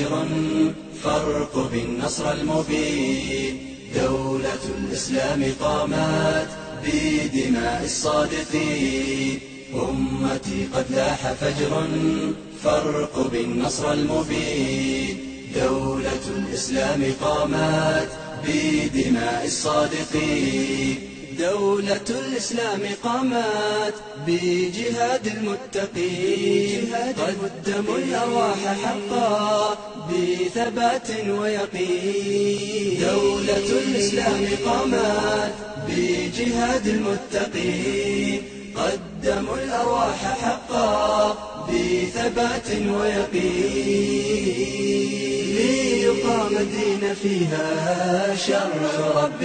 فجر فارقب النصر المبين دولة الإسلام قامت بدماء الصادقين أمتي قد لاح فجر فارقب النصر المبين دولة الإسلام قامت بدماء الصادقين دولة الإسلام قامت بجهاد المتقين قدموا الأرواح حقا بثبات ويقين دولة الإسلام قامت بجهاد المتقين قدموا الأرواح حقا بثبات ويقين ليقام الدين فيها شرع رب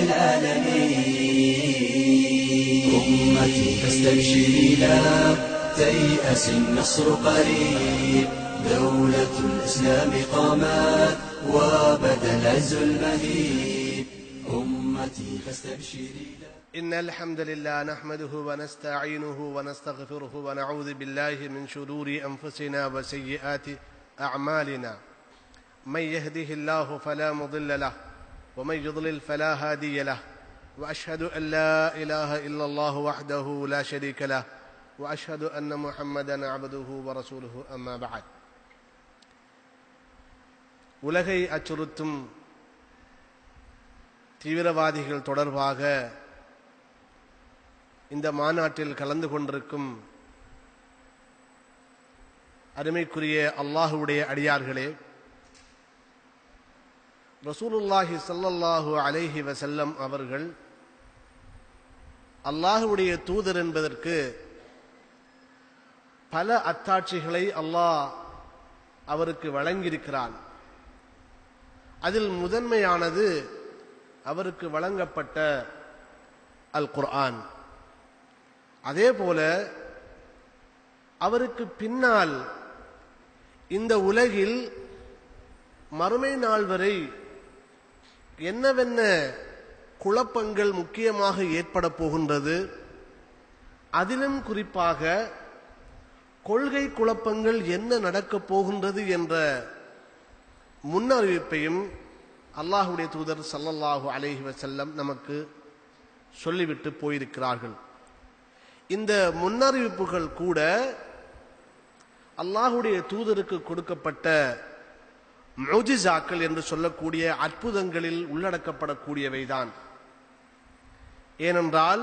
العالمين أمتي فاستبشري لا تيأس النصر قريب دولة الإسلام قامت وبدا العز المهيب أمتي فاستبشري لا إن الحمد لله نحمده ونستعينه ونستغفره ونعوذ بالله من شرور أنفسنا وسيئات أعمالنا من يهده الله فلا مضل له ومن يضلل فلا هادي له وأشهد أن لا إله إلا الله وحده لا شريك له وأشهد أن محمدا عبده ورسوله أما بعد உலகை அச்சுறுத்தும் தீவிரவாதிகள் தொடர்பாக இந்த மாநாட்டில் கலந்து கொண்டிருக்கும் அருமைக்குரிய அல்லாஹுடைய அடியார்களே ரசூலுல்லாஹி ஸல்லல்லாஹு அலைஹி வஸல்லம் அவர்கள் அல்லாஹுடைய தூதர் என்பதற்கு பல அத்தாட்சிகளை அல்லாஹ் அவருக்கு வழங்கியிருக்கிறான் அதில் முதன்மையானது அவருக்கு வழங்கப்பட்ட அல் குர்ஆன் அதே போல அவருக்கு பின்னால் இந்த உலகில் மறுமை நாள் வரை என்னவென்ன குழப்பங்கள் முக்கியமாக ஏற்பட போகின்றது அதிலும் குறிப்பாக கொள்கை குழப்பங்கள் என்ன நடக்கப் போகின்றது என்ற முன்னறிவிப்பையும் அல்லாஹுடைய தூதர் சல்லல்லாஹு அலைஹி வஸல்லம் நமக்கு சொல்லிவிட்டு போயிருக்கிறார்கள் இந்த முன்னறிவிப்புகள் கூட அல்லாஹுடைய தூதருக்கு கொடுக்கப்பட்ட மௌஜிசாக்கள் என்று சொல்லக்கூடிய அற்புதங்களில் உள்ளடக்கப்படக்கூடியவைதான் ஏனென்றால்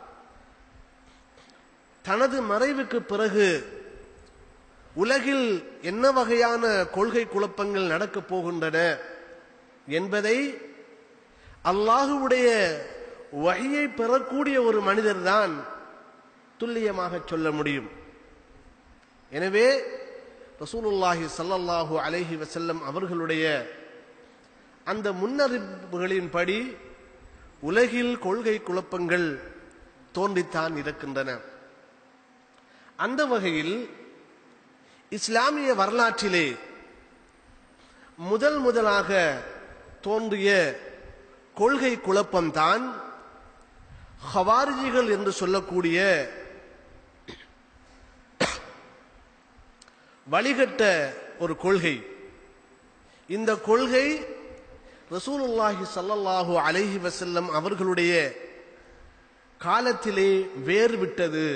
தனது மறைவுக்கு பிறகு உலகில் என்ன வகையான கொள்கை குழப்பங்கள் நடக்கப் போகின்றன என்பதை அல்லாஹுடைய வகையை பெறக்கூடிய ஒரு மனிதர்தான் துல்லியமாக சொல்ல முடியும் எனவே ரசூலுல்லாஹி ஸல்லல்லாஹு அலைஹி வஸல்லம் அவர்களுடைய அந்த முன்னறிவிப்புகளின்படி உலகில் கொள்கை குழப்பங்கள் தோன்றித்தான் இருக்கின்றன அந்த வகையில் இஸ்லாமிய வரலாற்றிலே முதல் முதலாக தோன்றிய கொள்கை குழப்பம்தான் ஹவாரிஜிகள் என்று சொல்லக்கூடிய வழிகட்ட ஒரு கொள்கை இந்த கொள்கை ரசூலுல்லாஹி ஸல்லல்லாஹு அலைஹி வஸல்லம் அவர்களுடைய காலத்திலே வேர் விட்டது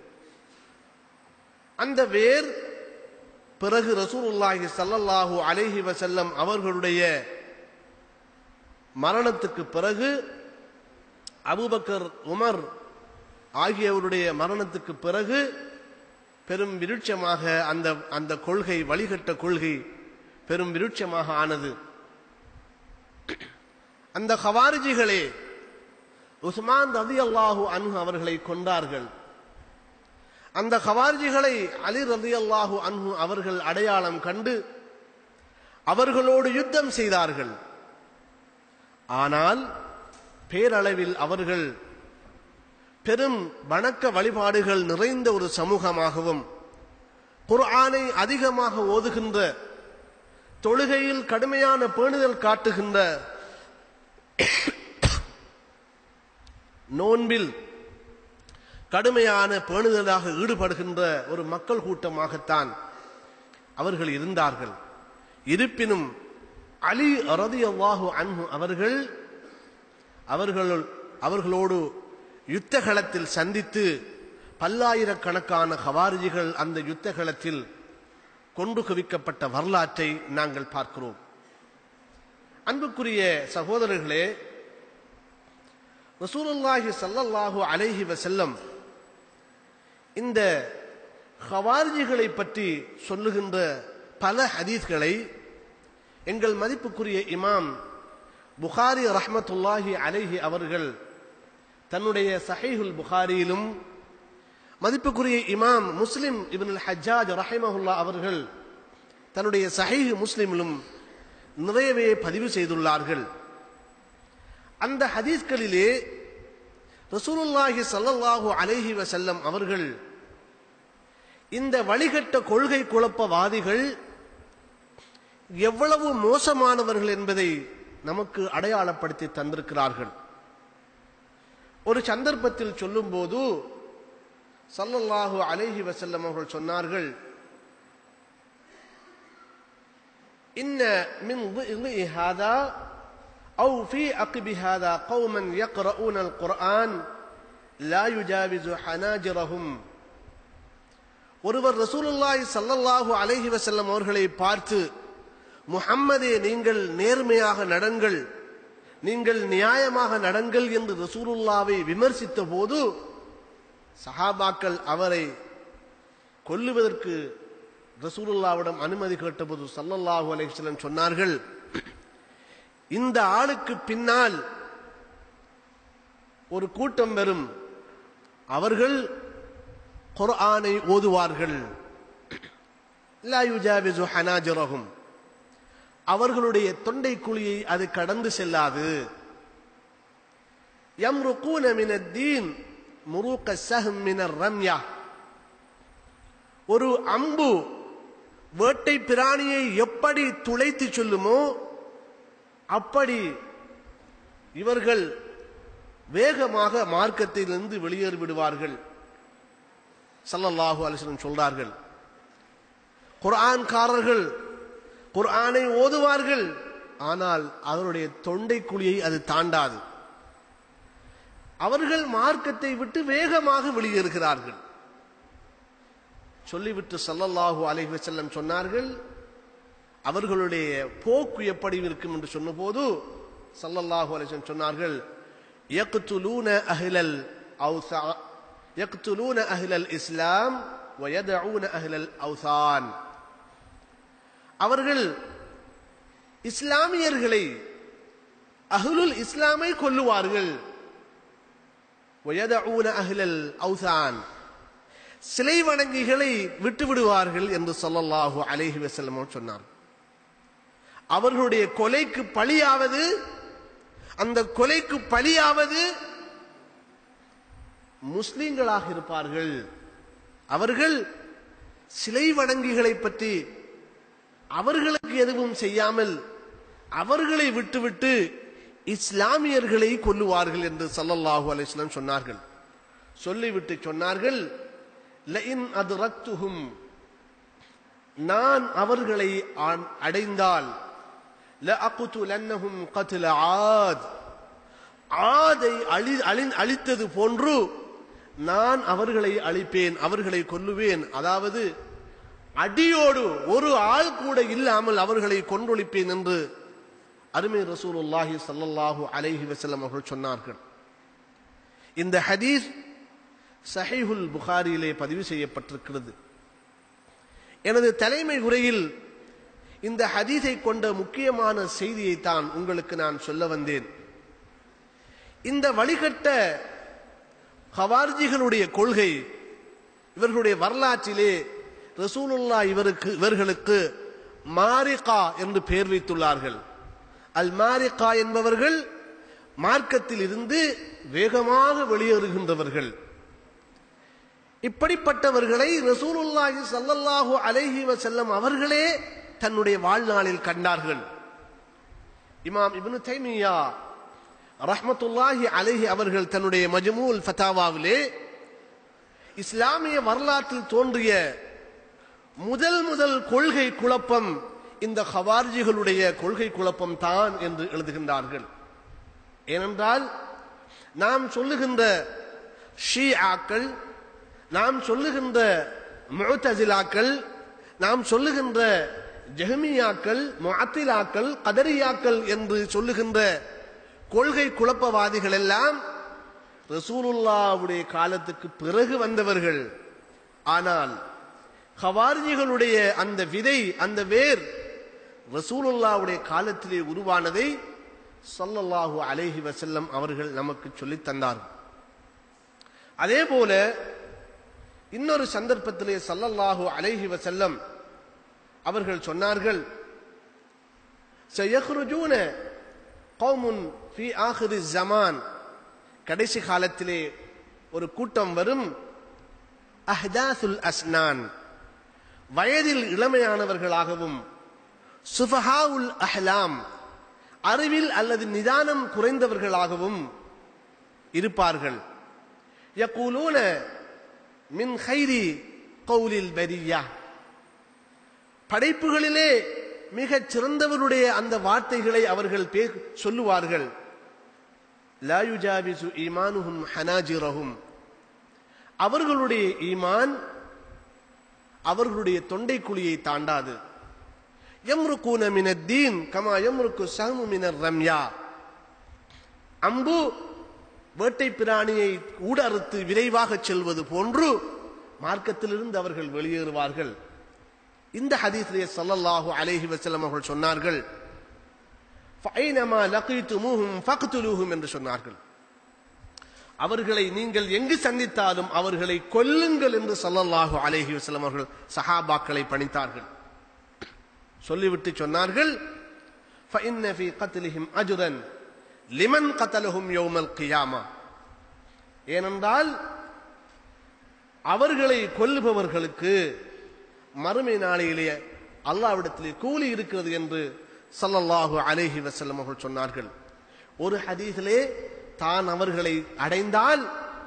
அந்த வேர் பிறகு ரசூலுல்லாஹி ஸல்லல்லாஹு அலைஹி வஸல்லம் அவர்களுடைய மரணத்துக்கு பிறகு அபூபக்கர் உமர் ஆகியவருடைய மரணத்துக்கு பிறகு பெரும் விருட்சமாக அந்த அந்த கொள்கை வழிகட்ட கொள்கை பெரும் விருட்சமாக ஆனது அந்த ஹவாரிஜிகளே உஸ்மான் ரதி அல்லாஹு அன்ஹு அவர்களை கொண்டார்கள் அந்த ஹவாரிஜிகளை அலி ரதி அல்லாஹு அன்ஹு அவர்கள் அடையாளம் கண்டு அவர்களோடு யுத்தம் செய்தார்கள் ஆனால் பேரளவில் அவர்கள் பெரும் வணக்க வழிபாடுகள் நிறைந்த ஒரு சமூகமாகவும் குர்ஆனை அதிகமாக ஓதுகின்ற தொழுகையில் கடுமையான பேணுதல் காட்டுகின்ற நோன்பில் கடுமையான பேணுதலாக ஈடுபடுகின்ற ஒரு மக்கள் கூட்டமாகத்தான் அவர்கள் இருந்தார்கள் இருப்பினும் அலி ரதியல்லாஹு அன்ஹு அவர்கள் அவர்களுள் அவர்களோடு யுத்த களத்தில் சந்தித்து பல்லாயிரக்கணக்கான ஹவாரிஜிகள் அந்த யுத்த களத்தில் கொண்டு குவிக்கப்பட்ட வரலாற்றை நாங்கள் பார்க்கிறோம் அன்புக்குரிய சகோதரர்களே ரசூலுல்லாஹி ஸல்லல்லாஹு அலைஹி வஸல்லம் இந்த ஹவாரிஜிகளை பற்றி சொல்லுகின்ற பல ஹதீஸ்களை எங்கள் மதிப்புக்குரிய இமாம் புகாரி ரஹ்மத்துல்லாஹி அலைஹி அவர்கள் தன்னுடைய சஹீஹுல் புகாரியிலும் மதிப்புக்குரிய இமாம் முஸ்லிம் இப்னுல் ஹஜ்ஜாஜ் ரஹிமஹுல்லா அவர்கள் தன்னுடைய சஹீஹ் முஸ்லிமிலும் நிறையவே பதிவு செய்துள்ளார்கள் அந்த ஹதீஸ்களிலே ரசூலுல்லாஹி ஸல்லல்லாஹு அலைஹி வஸல்லம் அவர்கள் இந்த வழிகட்ட கொள்கை குழப்பவாதிகள் எவ்வளவு மோசமானவர்கள் என்பதை நமக்கு அடையாளப்படுத்தி தந்திருக்கிறார்கள் ஒரு சந்தர்ப்பத்தில் சொல்லும்போது சல்லல்லாஹு அலைஹி வஸல்லம் அவர்கள் சொன்னார்கள் இன்ன மின் ضئ هذا أو في عقب هذا قوما يقرؤون القرآن لا يجاوز حناجرهم ஒருவர் ரசூலுல்லாஹி ஸல்லல்லாஹு அலைஹி வஸல்லம் அவர்களை பார்த்து முஹம்மதே நீங்கள் நேர்மையாக நடங்கள் நீங்கள் நியாயமாக நடங்கள் என்று ரசூலுல்லாவை விமர்சித்த போது சஹாபாக்கள் அவரை கொல்லுவதற்கு ரசூலுல்லாவிடம் அனுமதி கேட்டபோது சல்லல்லாஹு அலைஹி வஸல்லம் சொன்னார்கள் இந்த ஆளுக்கு பின்னால் ஒரு கூட்டம் வரும் அவர்கள் குர்ஆனை ஓதுவார்கள் லா யுஜாவிசு ஹனாஜரஹும் அவர்களுடைய தொண்டை குழியை அது கடந்து செல்லாது யம்ருகூன மின தீன் முருக சஹம் மினர் ரம்யா ஒரு அம்பு வேட்டை பிராணியை எப்படி துளைத்து சொல்லுமோ அப்படி இவர்கள் வேகமாக மார்க்கத்திலிருந்து வெளியேறி விடுவார்கள் சல்லல்லாஹு அலிஸ்லம் சொல்றார்கள் குர்ஆன்காரர்கள் குர்ஆனை ஓதுவார்கள் ஆனால் அவருடைய தொண்டை குழியை அது தாண்டாது அவர்கள் மார்க்கத்தை விட்டு வேகமாக வெளியேறுகிறார்கள் சொல்லிவிட்டு சல்லல்லாஹு அலைஹி வஸல்லம் சொன்னார்கள் அவர்களுடைய போக்கு எப்படி இருக்கும் என்று சொன்னபோது சல்லல்லாஹு அலைஹி வஸல்லம் சொன்னார்கள் யக்துலூன அஹ்லல் அவ்சா யக்துலூன அஹ்லல் இஸ்லாம் வயதஊன அஹ்லல் அவ்சான் அவர்கள் இஸ்லாமியர்களை அஹ்லுல் இஸ்லாமை கொல்லுவார்கள் வயதஊன அஹ்லல் அவ்சான் சிலை வணங்கிகளை விட்டு விடுவார்கள் என்று சொல்லல்லாஹு அலைஹி வஸல்லம் சொன்னார் அவர்களுடைய கொலைக்கு பழியாவது அந்த கொலைக்கு பழியாவது முஸ்லிம்களாக இருப்பார்கள் அவர்கள் சிலை வணங்கிகளை பற்றி அவர்களுக்கு எதுவும் செய்யாமல் அவர்களை விட்டுவிட்டு இஸ்லாமியர்களை கொல்லுவார்கள் என்று சல்லல்லாஹு அலைஹிஸ்ஸலாம் சொன்னார்கள் சொல்லிவிட்டு சொன்னார்கள் லஇன் அதுரக்துஹும் நான் அவர்களை ஆன்- அடைந்தால் லஅக்துலன்னஹும் கத்ல ஆத் ஆதை அழி அழி- அழித்தது போன்று நான் அவர்களை அழிப்பேன் அவர்களை கொல்லுவேன் அதாவது அடியோடு ஒரு ஆள் கூட இல்லாமல் அவர்களை கொன்றொழிப்பேன் என்று அருமை ரசூலுல்லாஹி ஸல்லல்லாஹு அலைஹி வஸல்லம் அவர்கள் சொன்னார்கள் இந்த ஹதீஸ் சஹீஹுல் புகாரியிலே பதிவு செய்யப்பட்டிருக்கிறது எனது தலைமை உரையில் இந்த ஹதீஸை கொண்ட முக்கியமான செய்தியை தான் உங்களுக்கு நான் சொல்ல வந்தேன் இந்த வழிகட்ட ஹவார்ஜிகளுடைய கொள்கை இவர்களுடைய வரலாற்றிலே ரசூலுல்லா இவருக்கு இவர்களுக்கு மாரிகா என்று பெயர் வைத்துள்ளார்கள் அல் மாரிகா என்பவர்கள் மார்க்கத்தில் இருந்து வேகமாக வெளியேறுகின்றவர்கள் இப்படிப்பட்டவர்களை ரசூலுல்லாஹி ஸல்லல்லாஹு அலைஹி வஸல்லம் அவர்களே தன்னுடைய வாழ்நாளில் கண்டார்கள் இமாம் இப்னு தைமியா ரஹ்மத்துல்லாஹி அலைஹி அவர்கள் தன்னுடைய மஜ்மூல் ஃபதாவாவிலே இஸ்லாமிய வரலாற்றில் தோன்றிய முதல் முதல் கொள்கை குழப்பம் இந்த ஹவார்ஜிகளுடைய கொள்கை குழப்பம் தான் என்று எழுதுகின்றார்கள் ஏனென்றால் நாம் சொல்லுகின்ற ஷீஆக்கள் நாம் சொல்லுகின்ற முஅத்தசிலாக்கள் நாம் சொல்லுகின்ற ஜெஹமியாக்கள் முஅத்திலாக்கள் கதரியாக்கள் என்று சொல்லுகின்ற கொள்கை குழப்பவாதிகள் எல்லாம் ரசூலுல்லாவுடைய காலத்துக்கு பிறகு வந்தவர்கள் ஆனால் ஹவாரிஜிகளுடைய அந்த விதை அந்த வேர் ரசூலுல்லாவுடைய காலத்திலே உருவானதை ஸல்லல்லாஹு அலைஹி வஸல்லம் அவர்கள் நமக்கு சொல்லித் தந்தார்கள் அதே போல இன்னொரு சந்தர்ப்பத்திலே ஸல்லல்லாஹு அலைஹி வஸல்லம் அவர்கள் சொன்னார்கள் سيخرجون قوم في آخر الزمان கடைசி காலத்திலே ஒரு கூட்டம் வரும் அஹ்தாசுல் அஸ்னான் வயதில் இளமையானவர்களாகவும் சுஃபஹாவுல் அஹ்லாம் அறிவில் அல்லது நிதானம் குறைந்தவர்களாகவும் இருப்பார்கள் யகூலூன மின் ஹைரி கௌலில் பரியா படைப்புகளிலே மிகச் சிறந்தவருடைய அந்த வார்த்தைகளை அவர்கள் பே சொல்லுவார்கள் லா யுஜாவிசு ஈமானுஹும் ஹனாஜிரஹும் அவர்களுடைய ஈமான் அவர்களுடைய தொண்டை குழியை தாண்டாது யம்ருக்கூன மினத்தீன் கமா யம்ருக்கு சஹமு மினர் ரம்யா அம்பு வேட்டை பிராணியை ஊடறுத்து விரைவாக செல்வது போன்று மார்க்கத்திலிருந்து அவர்கள் வெளியேறுவார்கள் இந்த ஹதீஸ்லே ஸல்லல்லாஹு அலைஹி வஸல்லம் அவர்கள் சொன்னார்கள் ஃபைனமா லகீதுமுஹும் ஃபக்துலூஹும் என்று சொன்னார்கள் அவர்களை நீங்கள் எங்கு சந்தித்தாலும் அவர்களை கொல்லுங்கள் என்று ஸல்லல்லாஹு அலைஹி வஸல்லம் அவர்கள் சஹாபாக்களை பணித்தார்கள் சொல்லிவிட்டு சொன்னார்கள் فإن في قتلهم أجرا لمن قتلهم يوم القيامة ஏனென்றால் அவர்களை கொல்லுபவர்களுக்கு மறுமை நாளையிலே அல்லாவிடத்திலே கூலி இருக்கிறது என்று ஸல்லல்லாஹு அலைஹி வஸல்லம் அவர்கள் சொன்னார்கள் ஒரு ஹதீஸிலே தான் அவர்களை அடைந்தால்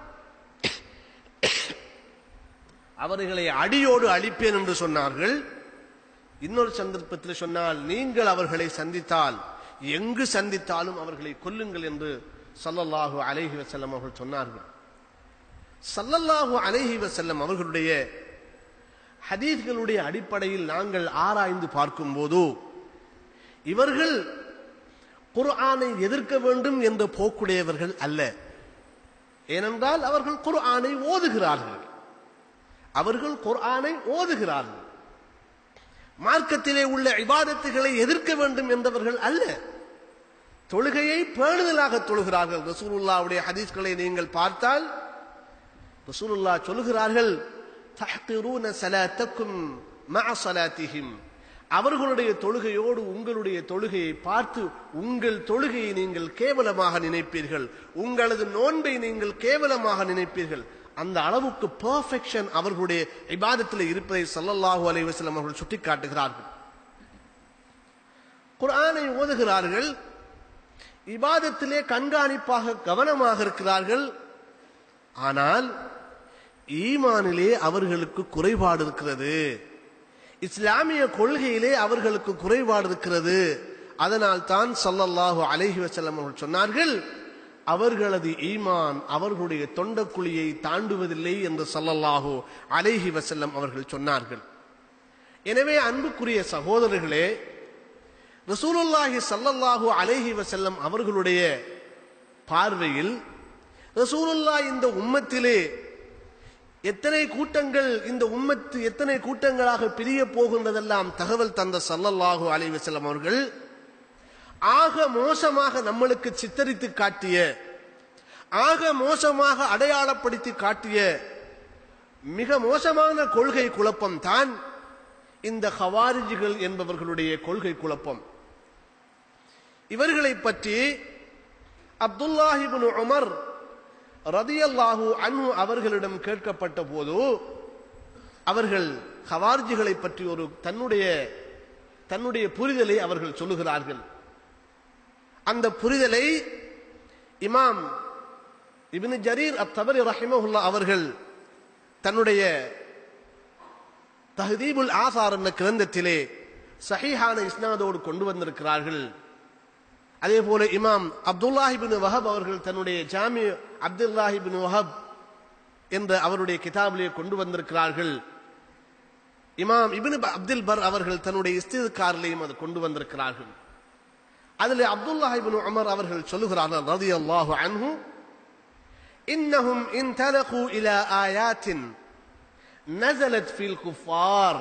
அவர்களை அடியோடு அழிப்பேன் என்று சொன்னார்கள் இன்னொரு சந்தர்ப்பத்தில் சொன்னால் நீங்கள் அவர்களை சந்தித்தால் எங்கு சந்தித்தாலும் அவர்களை கொல்லுங்கள் என்று ஸல்லல்லாஹு அலைஹி வஸல்லம் அவர்கள் சொன்னார்கள் ஸல்லல்லாஹு அலைஹி வஸல்லம் அவர்களுடைய ஹதீஸ்களுடைய அடிப்படையில் நாங்கள் ஆராய்ந்து பார்க்கும்போது இவர்கள் குர்ஆனை எதிர்க்க வேண்டும் என்ற போக்குடையவர்கள் அல்ல ஏனென்றால் அவர்கள் குர்ஆனை ஓதுகிறார்கள் அவர்கள் குர்ஆனை ஓதுகிறார்கள் மார்க்கத்திலே உள்ள இபாதத்துகளை எதிர்க்க வேண்டும் என்றவர்கள் அல்ல தொழுகையை பேணுதலாக தொழுகிறார்கள் ரசூலுல்லாவுடைய ஹதீஸ்களை நீங்கள் பார்த்தால் ரசூலுல்லா சொல்லுகிறார்கள் தஹ்கிரூன ஸலாத்தக்கும் மஅ ஸலாத்திஹிம் அவர்களுடைய தொழுகையோடு உங்களுடைய தொழுகையை பார்த்து உங்கள் தொழுகையை நீங்கள் கேவலமாக நினைப்பீர்கள் உங்களது நோன்பை நீங்கள் கேவலமாக நினைப்பீர்கள் அந்த அளவுக்கு பெர்ஃபெக்ஷன் அவர்களுடைய இபாதத்தில் இருப்பதை ஸல்லல்லாஹு அலைஹி வஸல்லம் அவர்கள் சுட்டிக்காட்டுகிறார்கள் குர்ஆனை ஓதுகிறார்கள் இபாதத்திலே கண்காணிப்பாக கவனமாக இருக்கிறார்கள் ஆனால் ஈமானிலே அவர்களுக்கு குறைபாடு இருக்கிறது இஸ்லாமிய கொள்கையிலே அவர்களுக்கு குறைபாடு இருக்கிறது அதனால் தான் ஸல்லல்லாஹு அலைஹி வஸல்லம் அவர்கள் சொன்னார்கள் அவர்களது ஈமான் அவர்களுடைய தொண்டக்குழியை தாண்டுவதில்லை என்று ஸல்லல்லாஹு அலைஹி வஸல்லம் அவர்கள் சொன்னார்கள் எனவே அன்புக்குரிய சகோதரர்களே ரசூலுல்லாஹி ஸல்லல்லாஹு அலைஹி வஸல்லம் அவர்களுடைய பார்வையில் ரசூலுல்லா இந்த உம்மத்திலே எத்தனை கூட்டங்கள் இந்த உம்மத்து எத்தனை கூட்டங்களாக பிரிய போகின்றதெல்லாம் தகவல் தந்த ஸல்லல்லாஹு அலைஹி வஸல்லம் அவர்கள் ஆக மோசமாக நம்மளுக்கு சித்தரித்து காட்டிய ஆக மோசமாக அடையாளப்படுத்தி காட்டிய மிக மோசமான கொள்கை குழப்பம் தான் இந்த ஹவாரிஜிகள் என்பவர்களுடைய கொள்கை குழப்பம் இவர்களை பற்றி அப்துல்லாஹிபின் உமர் ரதியல்லாஹு அன்ஹு அவர்களிடம் கேட்கப்பட்ட போது அவர்கள் ஹவார்ஜிகளை பற்றி ஒரு தன்னுடைய தன்னுடைய புரிதலை அவர்கள் சொல்லுகிறார்கள் அந்த புரிதலை இமாம் இப்னு ஜரீர் அத்தபரி ரஹிமஹுல்லா அவர்கள் தன்னுடைய தஹதீபுல் ஆசார் என்ற கிரந்தத்திலே சஹீஹான இஸ்னாதோடு கொண்டு வந்திருக்கிறார்கள் அதே போல இமாம் அப்துல்லாஹிபின் வஹப் அவர்கள் தன்னுடைய ஜாமி அப்துல்லாஹிபின் வஹப் என்ற அவருடைய கிதாபிலே கொண்டு வந்திருக்கிறார்கள் இமாம் இபின் அப்துல் பர் அவர்கள் தன்னுடைய இஸ்திகாரிலையும் அது கொண்டு வந்திருக்கிறார்கள் அதில் அப்துல்லாஹிபின் உமர் அவர்கள் சொல்லுகிறார்கள் ரதி அல்லாஹு அன்ஹு இன்னஹும் இன் தலகு இலா ஆயாத்தின் நசலத் ஃபில் குஃபார்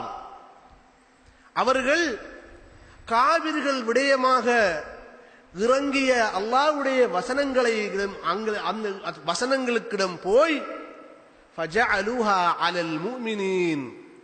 அவர்கள் காவிர்கள் விடயமாக இறங்கிய அல்லாஹ்வுடைய வசனங்களை இடம் அங்க- அந்த வசனங்களுக்கிடம் போய் ஃபஜஅலுஹா அலல் முஃமினீன்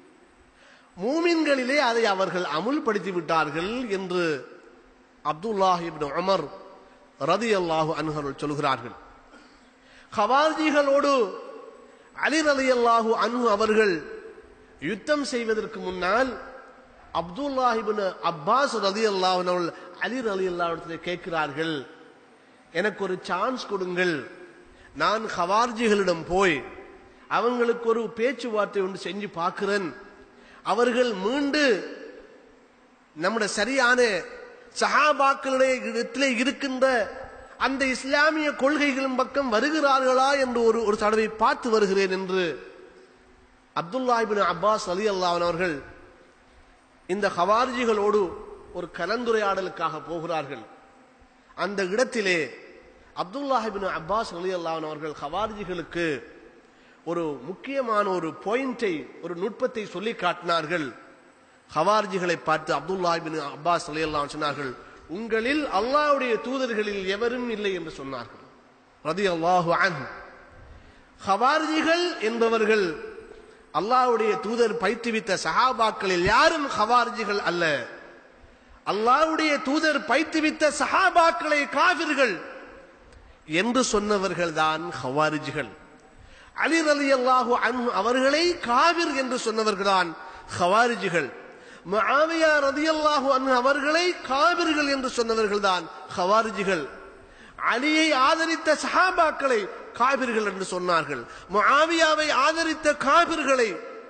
மூமின்களிலே அதை அவர்கள் அமுல்படுத்தி விட்டார்கள் என்று அப்துல்லாஹ் இப்னு உமர் ரதியல்லாஹு அன்ஹர்கள் சொல்கிறார்கள் ஹவார்ஜிகளோடு அலி ரலியல்லாஹு அன்ஹு அவர்கள் யுத்தம் செய்வதற்கு முன்னால் அப்துல்லாஹிபின் அப்பாஸ் ரதி அல்லாஹ் அலி ரலி அல்லாஹ் கேட்கிறார்கள் எனக்கு ஒரு சான்ஸ் கொடுங்கள் நான் ஹவார்ஜிகளிடம் போய் அவங்களுக்கு ஒரு பேச்சுவார்த்தை ஒன்று செஞ்சு பார்க்கிறேன் அவர்கள் மீண்டு நம்முடைய சரியான சஹாபாக்களுடைய இடத்திலே இருக்கின்ற அந்த இஸ்லாமிய கொள்கைகளின் பக்கம் வருகிறார்களா என்று ஒரு ஒரு தடவை பார்த்து வருகிறேன் என்று அப்துல்லாஹிபின் அப்பாஸ் அலி அல்லாஹ் அவர்கள் இந்த ஹவார்ஜிகளோடு ஒரு கலந்துரையாடலுக்காக போகிறார்கள் அந்த இடத்திலே அப்துல்லாஹிபின் அப்பாஸ் அலி அல்லாஹ் அவர்கள் ஹவார்ஜிகளுக்கு ஒரு முக்கியமான ஒரு பாயிண்டை ஒரு நுட்பத்தை சொல்லி காட்டினார்கள் ஹவார்ஜிகளை பார்த்து அப்துல்லாஹிபின் அப்பாஸ் அலி அல்லாஹ் சொன்னார்கள் உங்களில் அல்லாஹ்வுடைய தூதர்களில் எவரும் இல்லை என்று சொன்னார்கள் ரதி அல்லாஹு அன்ஹு ஹவார்ஜிகள் என்பவர்கள் அல்லாஹ்வுடைய தூதர் பயிற்றுவித்த சஹாபாக்களில் யாரும் ஹவார்ஜிகள் அல்ல அல்லாஹ்வுடைய தூதர் பயிற்றுவித்த சஹாபாக்களை காவிர்கள் என்று சொன்னவர்கள் தான் ஹவாரிஜிகள் அலி அலி அல்லாஹு அன்ஹு அவர்களை காவிர் என்று சொன்னவர்கள்தான் ஹவாரிஜிகள் முஆவியா ரதியல்லாஹு அன்ஹு அவர்களை காவிர்கள் என்று சொன்னவர்கள் தான் ஹவாரிஜிகள் அலியை ஆதரித்த சஹாபாக்களை காபிர்கள் என்று சொன்னார்கள் முஆவியாவை ஆதரித்த காபிர்களை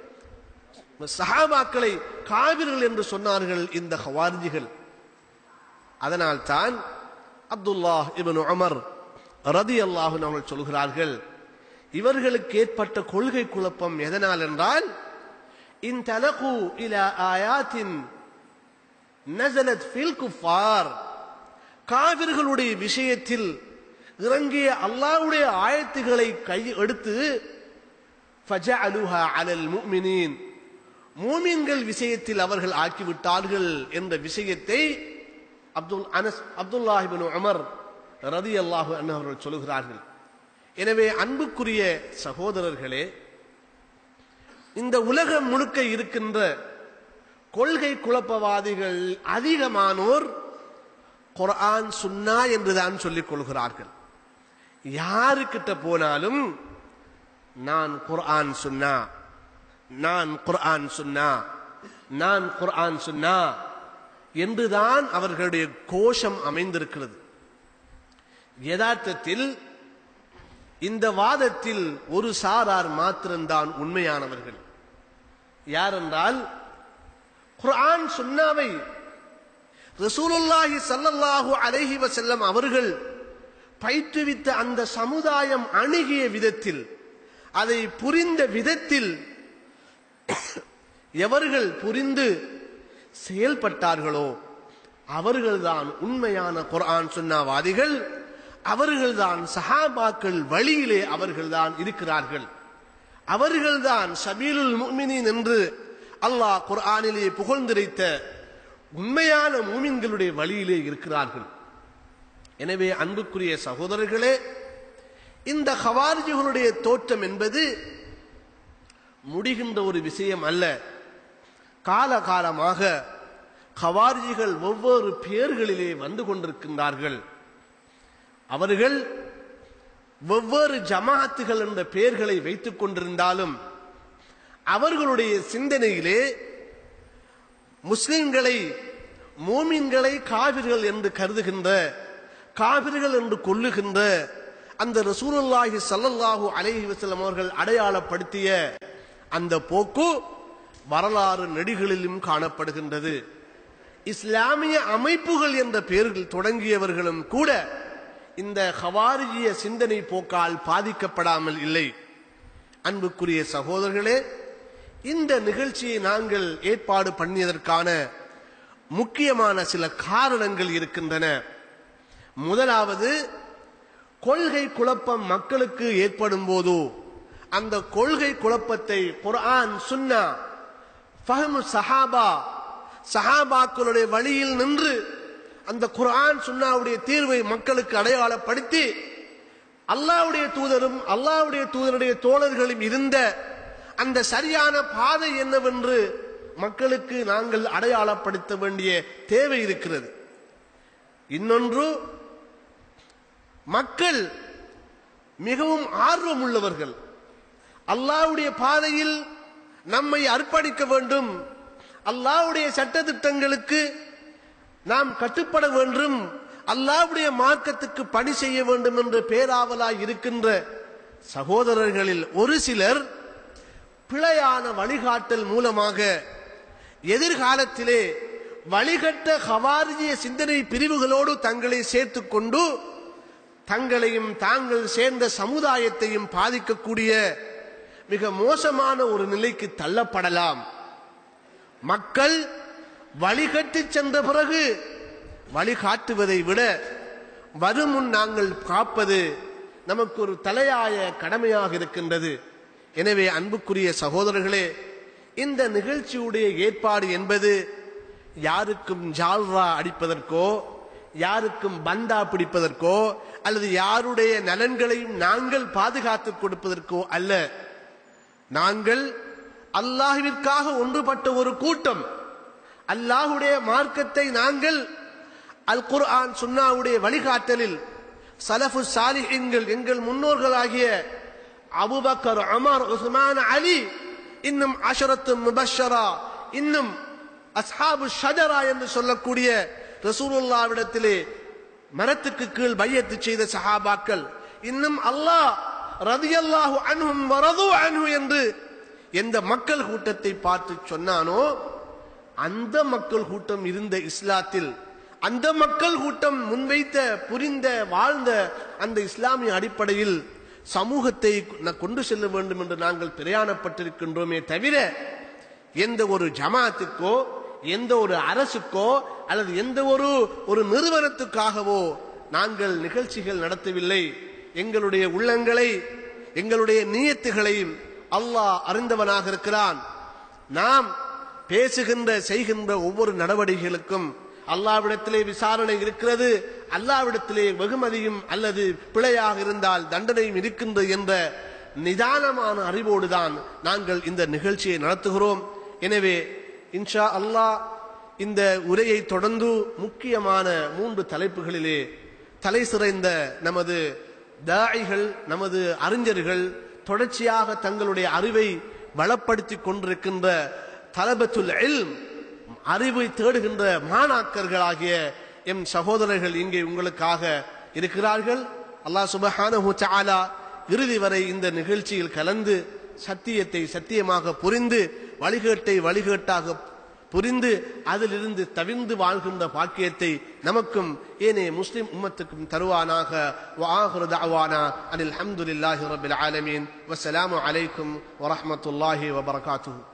சஹாபாக்களை காபிர்கள் என்று சொன்னார்கள் இந்த ஹவாரிஜிகள் அதனால் தான் அப்துல்லாஹ் இப்னு உமர் ரதி அல்லாஹு அவர்கள் சொல்கிறார்கள் இவர்களுக்கு ஏற்பட்ட கொள்கை குழப்பம் எதனால் என்றால் இன் தலகு இல ஆயாத்தின் நசலத் ஃபில் குஃபார் காவிர்களுடைய விஷயத்தில் இறங்கிய அல்லாஹ்வுடைய ஆயத்துகளை கை எடுத்து ஃபஜஅலுஹா அலல் முஃமினீன் மூமின்கள் விஷயத்தில் அவர்கள் ஆக்கிவிட்டார்கள் என்ற விஷயத்தை Abdul Anas Abdullah ibn Umar ரதியல்லாஹு அன்ஹு அவர்கள் சொல்கிறார்கள் எனவே அன்புக்குரிய சகோதரர்களே இந்த உலகம் முழுக்க இருக்கின்ற கொள்கை குழப்பவாதிகள் அதிகமானோர் குர்ஆன் சுன்னா என்றுதான் சொல்லிக் கொள்கிறார்கள் யாருக்கிட்ட போனாலும் நான் குர்ஆன் சுன்னா நான் குர்ஆன் சுன்னா நான் குர்ஆன் சுன்னா என்றுதான் அவர்களுடைய கோஷம் அமைந்திருக்கிறது யதார்த்தத்தில் இந்த வாதத்தில் ஒரு சாரார் மாத்திரம்தான் உண்மையானவர்கள் யார் என்றால் குர்ஆன் சுன்னாவை ரசூலுல்லாஹி ஸல்லல்லாஹு அலைஹி வஸல்லம் அவர்கள் பயிற்றுவித்த அந்த சமுதாயம் அணுகிய விதத்தில் அதை புரிந்த விதத்தில் எவர்கள் புரிந்து செயல்பட்டார்களோ அவர்கள்தான் உண்மையான குர்ஆன் சுன்னாவாதிகள் அவர்கள்தான் சஹாபாக்கள் வழியிலே அவர்கள்தான் இருக்கிறார்கள் அவர்கள்தான் சபீலுல் முஃமினீன் என்று அல்லாஹ் குர்ஆனிலே புகழ்ந்துரைத்த உண்மையான மூமின்களுடைய வழியிலே இருக்கிறார்கள் எனவே அன்புக்குரிய சகோதரர்களே இந்த ஹவாரிஜுகளுடைய தோற்றம் என்பது முடிகின்ற ஒரு விஷயம் அல்ல காலகாலமாக ஹவாரிஜிகள் ஒவ்வொரு பெயர்களிலே வந்து கொண்டிருக்கின்றார்கள் அவர்கள் வெவ்வேறு ஜமாத்துகள் என்ற பெயர்களை வைத்துக் கொண்டிருந்தாலும் அவர்களுடைய சிந்தனையிலே முஸ்லிம்களை மூமின்களை காவிர்கள் என்று கருதுகின்ற காவிர்கள் என்று கொல்லுகின்ற அந்த ரசூலுல்லாஹி ஸல்லல்லாஹு அலைஹி வஸல்லம் அவர்கள் அடையாளப்படுத்திய அந்த போக்கு வரலாறு நெடிகளிலும் காணப்படுகின்றது இஸ்லாமிய அமைப்புகள் என்ற பெயர்கள் தொடங்கியவர்களும் கூட இந்த ஹவாரிஜிய சிந்தனை போக்கால் பாதிக்கப்படாமல் இல்லை அன்புக்குரிய சகோதரர்களே இந்த நிகழ்ச்சியை நாங்கள் ஏற்பாடு பண்ணியதற்கான முக்கியமான சில காரணங்கள் இருக்கின்றன முதலாவது கொள்கை குழப்பம் மக்களுக்கு ஏற்படும் போது அந்த கொள்கை குழப்பத்தை குர்ஆன் சுன்னா ஃபஹ்மு சஹாபா சஹாபாக்களுடைய வழியில் நின்று அந்த குர்ஆன் சுன்னாவுடைய தீர்வை மக்களுக்கு அடையாளப்படுத்தி அல்லாஹ்வுடைய தூதரும் அல்லாஹ்வுடைய தூதருடைய தோழர்களும் இருந்த அந்த சரியான பாதை என்னவென்று மக்களுக்கு நாங்கள் அடையாளப்படுத்த வேண்டிய தேவை இருக்கிறது இன்னொன்று மக்கள் மிகவும் ஆர்வம் உள்ளவர்கள் அல்லாஹ்வுடைய பாதையில் நம்மை அர்ப்பணிக்க வேண்டும் அல்லாஹ்வுடைய சட்டதிட்டங்களுக்கு நாம் கட்டுப்பட வேண்டும் அல்லாஹ்வுடைய மார்க்கத்துக்கு பணி செய்ய வேண்டும் என்று பேராவலாய் இருக்கின்ற சகோதரர்களில் ஒரு சிலர் பிழையான வழிகாட்டல் மூலமாக எதிர்காலத்திலே வழிகட்ட ஹவாரிஜிய சிந்தனை பிரிவுகளோடு தங்களை சேர்த்துக் கொண்டு தங்களையும் தாங்கள் சேர்ந்த சமுதாயத்தையும் பாதிக்கக்கூடிய மிக மோசமான ஒரு நிலைக்கு தள்ளப்படலாம் மக்கள் வழிகட்டி சென்ற பிறகு வழிகாட்டுவதை விட வருமுன் நாங்கள் காப்பது நமக்கு ஒரு தலையாய கடமையாக இருக்கின்றது எனவே அன்புக்குரிய சகோதரர்களே இந்த நிகழ்ச்சியுடைய ஏற்பாடு என்பது யாருக்கும் ஜால்ரா அடிப்பதற்கோ யாருக்கும் பந்தா பிடிப்பதற்கோ அல்லது யாருடைய நலன்களையும் நாங்கள் பாதுகாத்துக் கொடுப்பதற்கோ அல்ல நாங்கள் அல்லாஹுவிற்காக ஒன்றுபட்ட ஒரு கூட்டம் அல்லாஹுடைய மார்க்கத்தை நாங்கள் அல் குர்ஆன் சுன்னாவுடைய வழிகாட்டலில் சலஃபு சாலிஹின்கள் எங்கள் முன்னோர்களாகிய அபுபக்கர் அமர் உஸ்மான் அலி இன்னும் அஷரத்து முபஷரா இன்னும் அஸ்ஹாபு ஷஜரா என்று சொல்லக்கூடிய ரசூலுல்லாவிடத்திலே மரத்துக்கு கீழ் பையத்து செய்த சஹாபாக்கள் இன்னும் அல்லாஹ் ரதியல்லாஹு அன்ஹும் வரது அன்ஹு என்று எந்த மக்கள் கூட்டத்தை பார்த்து சொன்னானோ அந்த மக்கள் கூட்டம் இருந்த இஸ்லாத்தில் அந்த மக்கள் கூட்டம் முன்வைத்த புரிந்த வாழ்ந்த அந்த இஸ்லாமிய அடிப்படையில் சமூகத்தை ந- கொண்டு செல்ல வேண்டும் என்று நாங்கள் பிரயாணப்பட்டிருக்கின்றோமே தவிர எந்த ஒரு ஜமாத்துக்கோ எந்த ஒரு அரசுக்கோ அல்லது எந்த ஒரு ஒரு நிறுவனத்துக்காகவோ நாங்கள் நிகழ்ச்சிகள் நடத்தவில்லை எங்களுடைய உள்ளங்களை எங்களுடைய நீயத்துகளையும் அல்லாஹ் அறிந்தவனாக இருக்கிறான் நாம் பேசுகின்ற செய்கின்ற ஒவ்வொரு நடவடிக்கைகளுக்கும் அல்லாவிடத்திலே விசாரணை இருக்கிறது அல்லாவிடத்திலே வெகுமதியும் அல்லது பிழையாக இருந்தால் தண்டனையும் இருக்கின்றது என்ற நிதானமான அறிவோடுதான் நாங்கள் இந்த நிகழ்ச்சியை நடத்துகிறோம் எனவே இன்ஷா அல்லாஹ் இந்த உரையை தொடர்ந்து முக்கியமான மூன்று தலைப்புகளிலே தலை சிறைந்த நமது தாயிகள் நமது அறிஞர்கள் தொடர்ச்சியாக தங்களுடைய அறிவை வளப்படுத்திக் கொண்டிருக்கின்ற தலபத்துல் இல்ம் அறிவை தேடுகின்ற மாணாக்கர்களாகிய எம் சகோதரர்கள் இங்கே உங்களுக்காக இருக்கிறார்கள் அல்லாஹ் சுபஹானஹு தஆலா இறுதி வரை இந்த நிகழ்ச்சியில் கலந்து சத்தியத்தை சத்தியமாக புரிந்து வழிகேட்டை வழிகேட்டாக புரிந்து அதிலிருந்து தவிர்ந்து வாழ்கின்ற பாக்கியத்தை நமக்கும் ஏனே முஸ்லிம் உம்மத்துக்கும் தருவானாக وآخر دعوانا أن الحمد لله رب العالمين والسلام عليكم ورحمة الله وبركاته